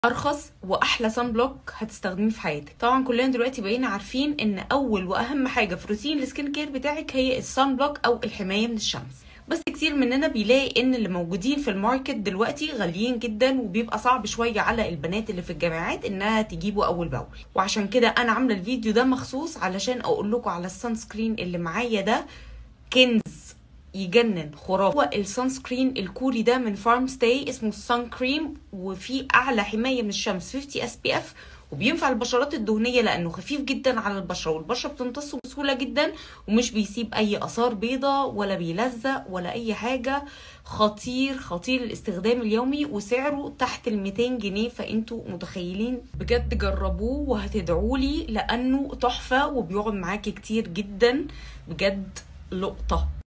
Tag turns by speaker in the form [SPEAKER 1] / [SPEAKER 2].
[SPEAKER 1] ارخص واحلى سان بلوك هتستخدميه في حياتك طبعا كلنا دلوقتي بقينا عارفين ان اول واهم حاجه في روتين السكين كير بتاعك هي السان بلوك او الحمايه من الشمس بس كتير مننا بيلاقي ان اللي موجودين في الماركت دلوقتي غاليين جدا وبيبقى صعب شويه على البنات اللي في الجامعات انها تجيبه اول باول وعشان كده انا عامله الفيديو ده مخصوص علشان اقول لكم على السان سكرين اللي معايا ده كنز يجنن خرافي هو السان سكرين الكوري ده من فارم ستاي اسمه السان كريم وفيه اعلى حمايه من الشمس 50 اس بي اف وبينفع البشرات الدهنيه لانه خفيف جدا على البشره والبشره بتمتصه بسهوله جدا ومش بيسيب اي اثار بيضة ولا بيلزق ولا اي حاجه خطير خطير الاستخدام اليومي وسعره تحت ال 200 جنيه فانتوا متخيلين بجد جربوه وهتدعوا لي لانه تحفه وبيقعد معاكي كتير جدا بجد لقطه